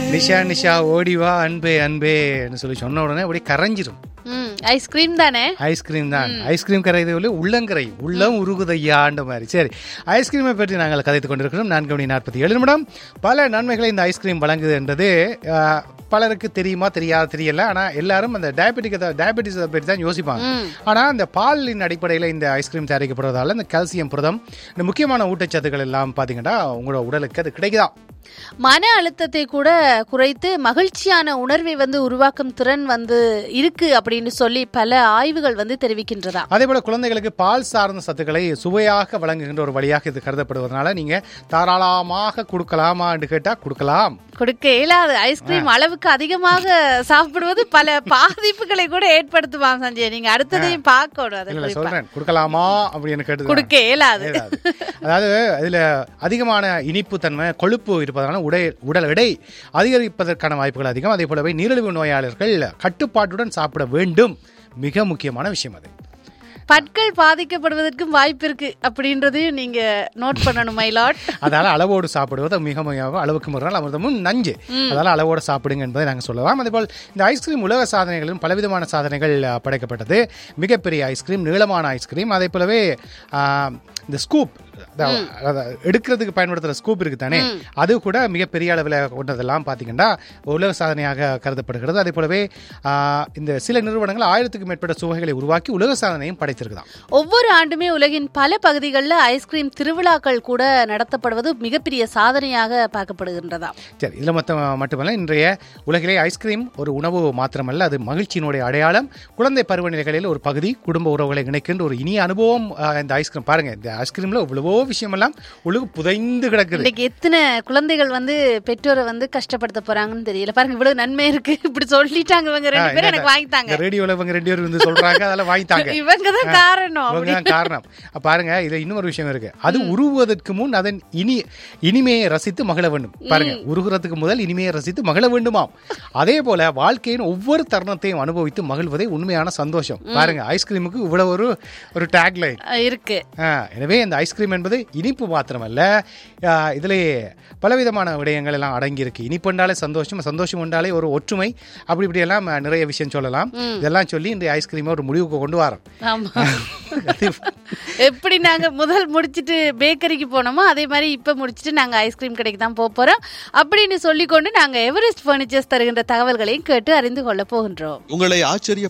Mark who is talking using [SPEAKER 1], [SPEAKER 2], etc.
[SPEAKER 1] நிஷா நிஷா ஓடிவா அன்பே அன்பேன்னு சொல்லி சொன்ன உடனே அப்படியே கரைஞ்சிரும்
[SPEAKER 2] ம் ஐஸ்கிரீம் தானே
[SPEAKER 1] ஐஸ்கிரீம் தான் ஐஸ்கிரீம் கரையது இல்லை உள்ளங்கரை உள்ளம் உருகுதையான்ற மாதிரி சரி ஐஸ்கிரீமை பற்றி நாங்கள் கதைத்துக் கொண்டிருக்கிறோம் நான்கு மணி நாற்பத்தி ஏழு நிமிடம் பல நன்மைகளை இந்த ஐஸ்கிரீம் வழங்குது என்றது ஆஹ், பலருக்கு தெரியுமா தெரியாது தெரியல ஆனால் எல்லாரும் அந்த டயபெட்டிக் டயபெட்டிஸ் பற்றி தான் யோசிப்பாங்க ஆனால் இந்த பாலின் அடிப்படையில் இந்த ஐஸ்கிரீம் தயாரிக்கப்படுவதால் இந்த கால்சியம் புரதம் இந்த முக்கியமான ஊட்டச்சத்துக்கள் எல்லாம் பார்த்தீங்கன்னா உங்களோட உடலுக்கு அது கிடைக்குதா
[SPEAKER 2] மன அழுத்தத்தை கூட குறைத்து மகிழ்ச்சியான உணர்வை வந்து உருவாக்கும் திறன் வந்து இருக்கு அப்படின்னு சொல்லி பல ஆய்வுகள் வந்து தெரிவிக்கின்றதா
[SPEAKER 1] அதே போல குழந்தைகளுக்கு பால் சார்ந்த சத்துக்களை சுவையாக வழங்குகின்ற ஒரு வழியாக இது கருதப்படுவதனால நீங்க தாராளமாக கொடுக்கலாமான்னு கேட்டா கொடுக்கலாம்
[SPEAKER 2] கொடுக்க இயலாது ஐஸ்கிரீம் அளவுக்கு அதிகமாக சாப்பிடுவது பல பாதிப்புகளை கூட ஏற்படுத்துவாங்க சஞ்சய் நீங்க அடுத்ததையும் பார்க்கணும் அதை
[SPEAKER 1] இல்ல
[SPEAKER 2] குறிப்பா.
[SPEAKER 1] சொல்றேன் கொடுக்கலாமா அப்படின்னு கேட்டு
[SPEAKER 2] கொடுக்க இயலாது
[SPEAKER 1] அதாவது இதுல அதிகமான இனிப்பு தன்மை கொழுப்பு இருப்பதனால உடல் உடல் எடை அதிகரிப்பதற்கான வாய்ப்புகள் அதிகம் அதே போலவே நீரிழிவு நோயாளர்கள் கட்டுப்பாட்டுடன் சாப்பிட வேண்டும் மிக முக்கியமான விஷயம் அது
[SPEAKER 2] பற்கள் பாதிக்கப்படுவதற்கும் வாய்ப்பு இருக்கு அப்படின்றதையும் நீங்க நோட் பண்ணணும் மயிலாட்
[SPEAKER 1] அதால அளவோடு சாப்பிடுவது மிக மிக அளவுக்கு முறையால் அமிர்தமும் நஞ்சு அதால அளவோடு சாப்பிடுங்க என்பதை நாங்கள் சொல்லலாம் அதேபோல் இந்த ஐஸ்கிரீம் உலக சாதனைகளிலும் பலவிதமான சாதனைகள் அஹ், படைக்கப்பட்டது மிகப்பெரிய ஐஸ்கிரீம் நீளமான ஐஸ்கிரீம் அதே போலவே ஆஹ், இந்த ஸ்கூப் எடுக்கிறதுக்கு பயன்படுத்துகிற ஸ்கூப் இருக்கு தானே அது கூட மிகப்பெரிய அளவில் கொண்டதெல்லாம் பார்த்தீங்கன்னா உலக சாதனையாக கருதப்படுகிறது அதே போலவே ஆஹ், இந்த சில நிறுவனங்கள் ஆயிரத்துக்கும் மேற்பட்ட சுவைகளை உருவாக்கி உலக சாதனையும் படைத்திருக்குதாம்
[SPEAKER 2] ஒவ்வொரு ஆண்டுமே உலகின் பல பகுதிகளில் ஐஸ்கிரீம் திருவிழாக்கள் கூட நடத்தப்படுவது மிகப்பெரிய சாதனையாக பார்க்கப்படுகின்றதா
[SPEAKER 1] சரி இதில் மொத்தம் மட்டுமல்ல இன்றைய உலகிலே ஐஸ்கிரீம் ஒரு உணவு மாத்திரமல்ல அது மகிழ்ச்சியினுடைய அடையாளம் குழந்தை பருவநிலைகளில் ஒரு பகுதி குடும்ப உறவுகளை இணைக்கின்ற ஒரு இனிய அனுபவம் அஹ், இந்த ஐஸ்கிரீம் பாருங்க இந்த ஐஸ்கிரீம்ல இவ்வளவோ விஷயமெல்லாம் உலகு புதைந்து கிடக்குது
[SPEAKER 2] இன்னைக்கு எத்தனை குழந்தைகள் வந்து பெற்றோரை வந்து கஷ்டப்படுத்த போறாங்கன்னு தெரியல பாருங்க இவ்வளவு நன்மை இருக்கு இப்படி சொல்லிட்டாங்க இவங்க ரெண்டு பேரும் எனக்கு வாங்கித்தாங்க
[SPEAKER 1] இந்த ரேடியோல இவங்க ரெண்டு பேரும் வந்து சொல்றாங்க அதெல்லாம் வாங்கித்தாங்க
[SPEAKER 2] இவங்க தான் காரணம்
[SPEAKER 1] இவங்க தான் காரணம் அப்ப பாருங்க இதுல இன்னொரு விஷயம் இருக்கு அது உருகுவதற்கு முன் அதன் இனி இனிமையை ரசித்து மகிழ வேண்டும் பாருங்க உருகுறதுக்கு முதல் இனிமையை ரசித்து மகிழ வேண்டுமாம் அதே போல வாழ்க்கையின் ஒவ்வொரு தருணத்தையும் அனுபவித்து மகிழ்வதே உண்மையான சந்தோஷம் பாருங்க ஐஸ்கிரீமுக்கு இவ்வளவு ஒரு ஒரு டேக்லைன்
[SPEAKER 2] அஹ் இருக்கு
[SPEAKER 1] எனவே இந்த ஐஸ்கிரீம் என்பது இனிப்பு மாத்திரமல்ல ஆ, இதிலே பலவிதமான விடயங்கள் எல்லாம் அடங்கியிருக்கு இனிப்பு என்றாலே சந்தோஷம் சந்தோஷம் என்றாலே ஒரு ஒற்றுமை அப்படி இப்படி எல்லாம் நிறைய விஷயம் சொல்லலாம் இதெல்லாம் சொல்லி இந்த ஐஸ்கிரீமை ஒரு முடிவுக்கு கொண்டு வரோம்
[SPEAKER 2] ஆமா எப்படி நாங்க முதல் முடிச்சிட்டு பேக்கரிக்கு போனோமோ அதே மாதிரி இப்ப முடிச்சிட்டு நாங்க ஐஸ்கிரீம் கடைக்கு தான் போக போறோம் அப்படின்னு சொல்லிக்கொண்டு நாங்க எவரெஸ்ட் பர்னிச்சர்ஸ் தருகின்ற தகவல்களையும் கேட்டு அறிந்து கொள்ள போகின்றோம்
[SPEAKER 3] உங்களை ஆச்சரிய